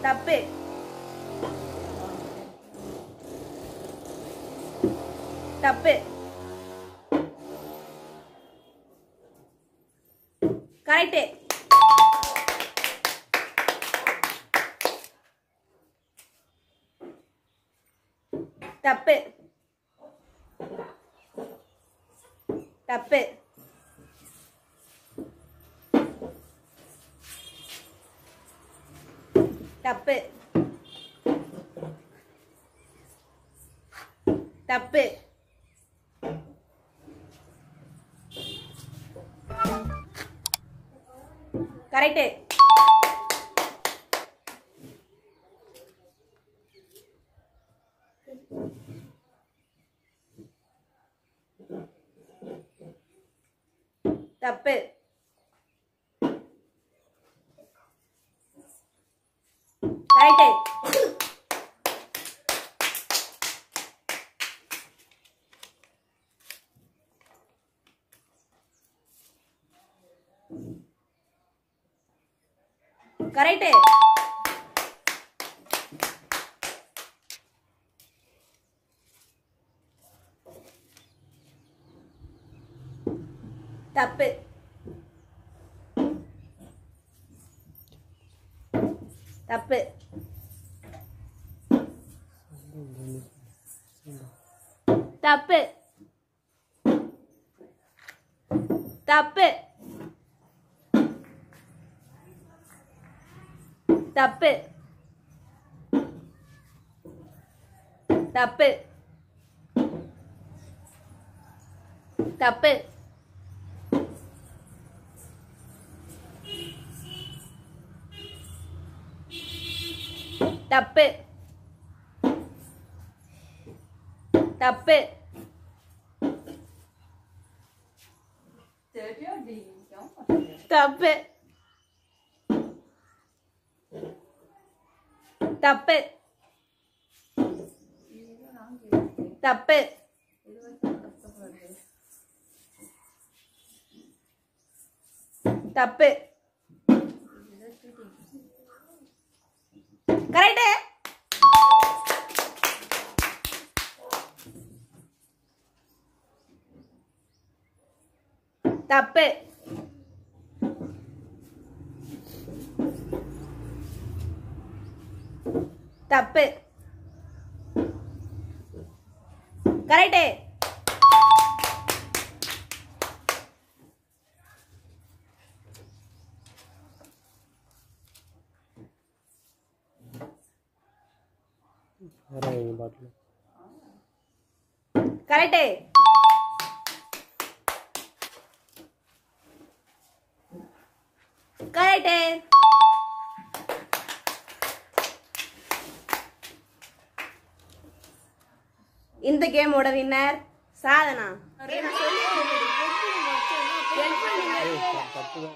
தப்பு தப்பு கரெக்டு தப்பு தப்பு தப்பு தப்பு கரெக்டு தப்பு கரெக்டு கரெக்டு தப்பு தப்பு தப்பு தப்பு தப்பு தப்பு தப்பு தப்பு தப்பு தப்பு தப்பு தப்பு தப்பு கரெக்டு தப்பு தப்பு கரெக்டு வேற எங்க பாட்டில் கரெக்டு கரெக்டு இந்த கேமோட வின்னர் சாதனா தப்பு தான்